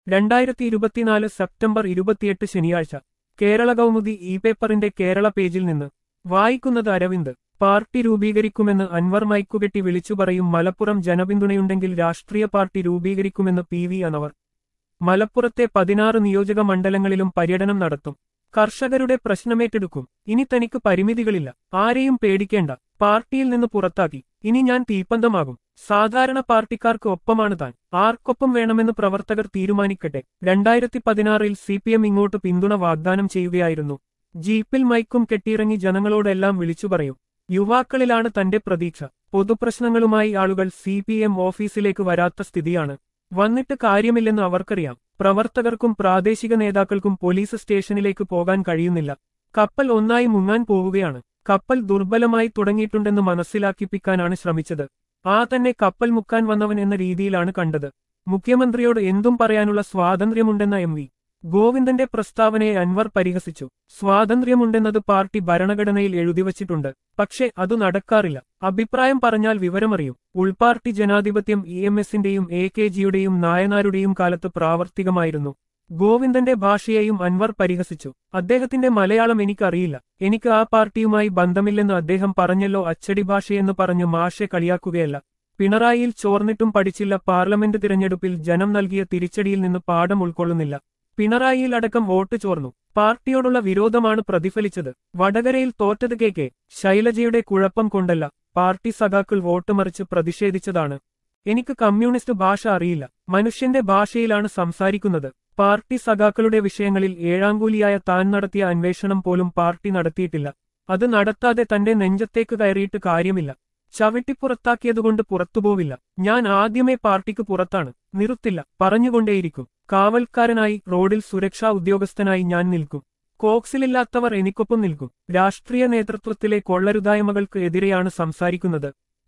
രണ്ടായിരത്തി ഇരുപത്തിനാല് സെപ്റ്റംബർ ഇരുപത്തിയെട്ട് ശനിയാഴ്ച കേരള കൗമുദി ഇ പേപ്പറിന്റെ കേരള പേജിൽ നിന്ന് വായിക്കുന്നത് അരവിന്ദ് പാർട്ടി രൂപീകരിക്കുമെന്ന് അൻവർ മൈക്കുകെട്ടി വിളിച്ചു പറയും മലപ്പുറം ജനപിന്തുണയുണ്ടെങ്കിൽ രാഷ്ട്രീയ പാർട്ടി രൂപീകരിക്കുമെന്ന് പി വി അനവർ മലപ്പുറത്തെ പതിനാറ് നിയോജക മണ്ഡലങ്ങളിലും പര്യടനം നടത്തും കർഷകരുടെ പ്രശ്നമേറ്റെടുക്കും ഇനി തനിക്ക് പരിമിതികളില്ല ആരെയും പേടിക്കേണ്ട പാർട്ടിയിൽ നിന്ന് പുറത്താക്കി ഇനി ഞാൻ തീപ്പന്തമാകും സാധാരണ പാർട്ടിക്കാർക്ക് ഒപ്പമാണ് താൻ ആർക്കൊപ്പം വേണമെന്ന് പ്രവർത്തകർ തീരുമാനിക്കട്ടെ രണ്ടായിരത്തി പതിനാറിൽ സി പി എം ഇങ്ങോട്ട് പിന്തുണ വാഗ്ദാനം ചെയ്യുകയായിരുന്നു ജീപ്പിൽ മൈക്കും കെട്ടിയിറങ്ങി ജനങ്ങളോടെല്ലാം വിളിച്ചു പറയും യുവാക്കളിലാണ് തന്റെ പ്രതീക്ഷ പൊതുപ്രശ്നങ്ങളുമായി ആളുകൾ സി പി എം ഓഫീസിലേക്ക് വരാത്ത സ്ഥിതിയാണ് വന്നിട്ട് കാര്യമില്ലെന്ന് അവർക്കറിയാം പ്രവർത്തകർക്കും പ്രാദേശിക നേതാക്കൾക്കും പോലീസ് സ്റ്റേഷനിലേക്ക് പോകാൻ കഴിയുന്നില്ല കപ്പൽ ഒന്നായി മുങ്ങാൻ പോവുകയാണ് കപ്പൽ ദുർബലമായി തുടങ്ങിയിട്ടുണ്ടെന്ന് മനസ്സിലാക്കിപ്പിക്കാനാണ് ശ്രമിച്ചത് ആ തന്നെ കപ്പൽ മുക്കാൻ വന്നവൻ എന്ന രീതിയിലാണ് കണ്ടത് മുഖ്യമന്ത്രിയോട് എന്തും പറയാനുള്ള സ്വാതന്ത്ര്യമുണ്ടെന്ന എം വി ഗോവിന്ദന്റെ പ്രസ്താവനയെ അൻവർ പരിഹസിച്ചു സ്വാതന്ത്ര്യമുണ്ടെന്നത് പാർട്ടി ഭരണഘടനയിൽ എഴുതിവച്ചിട്ടുണ്ട് പക്ഷേ അത് നടക്കാറില്ല അഭിപ്രായം പറഞ്ഞാൽ വിവരമറിയും ഉൾപാർട്ടി ജനാധിപത്യം ഇ എം എസിന്റെയും എ കെ ജിയുടെയും നായനാരുടെയും കാലത്ത് പ്രാവർത്തികമായിരുന്നു ഗോവിന്ദന്റെ ഭാഷയെയും അൻവർ പരിഹസിച്ചു അദ്ദേഹത്തിന്റെ മലയാളം എനിക്കറിയില്ല എനിക്ക് ആ പാർട്ടിയുമായി ബന്ധമില്ലെന്ന് അദ്ദേഹം പറഞ്ഞല്ലോ അച്ചടി ഭാഷയെന്ന് പറഞ്ഞു മാഷെ കളിയാക്കുകയല്ല പിണറായിയിൽ ചോർന്നിട്ടും പഠിച്ചില്ല പാർലമെന്റ് തിരഞ്ഞെടുപ്പിൽ ജനം നൽകിയ തിരിച്ചടിയിൽ നിന്ന് പാഠം ഉൾക്കൊള്ളുന്നില്ല പിണറായിയിൽ അടക്കം വോട്ട് ചോർന്നു പാർട്ടിയോടുള്ള വിരോധമാണ് പ്രതിഫലിച്ചത് വടകരയിൽ തോറ്റത് കെ കെ ശൈലജയുടെ കുഴപ്പം കൊണ്ടല്ല പാർട്ടി സഖാക്കൾ വോട്ട് മറിച്ച് പ്രതിഷേധിച്ചതാണ് എനിക്ക് കമ്മ്യൂണിസ്റ്റ് ഭാഷ അറിയില്ല മനുഷ്യന്റെ ഭാഷയിലാണ് സംസാരിക്കുന്നത് പാർട്ടി സഖാക്കളുടെ വിഷയങ്ങളിൽ ഏഴാങ്കൂലിയായ താൻ നടത്തിയ അന്വേഷണം പോലും പാർട്ടി നടത്തിയിട്ടില്ല അത് നടത്താതെ തന്റെ നെഞ്ചത്തേക്ക് കയറിയിട്ട് കാര്യമില്ല ചവിട്ടിപ്പുറത്താക്കിയതുകൊണ്ട് പുറത്തുപോവില്ല ഞാൻ ആദ്യമേ പാർട്ടിക്ക് പുറത്താണ് നിർത്തില്ല പറഞ്ഞുകൊണ്ടേയിരിക്കും കാവൽക്കാരനായി റോഡിൽ സുരക്ഷാ ഉദ്യോഗസ്ഥനായി ഞാൻ നിൽക്കും കോക്സിലില്ലാത്തവർ എനിക്കൊപ്പം നിൽക്കും രാഷ്ട്രീയ നേതൃത്വത്തിലെ കൊള്ളരുതായ്മകൾക്ക് എതിരെയാണ് സംസാരിക്കുന്നത്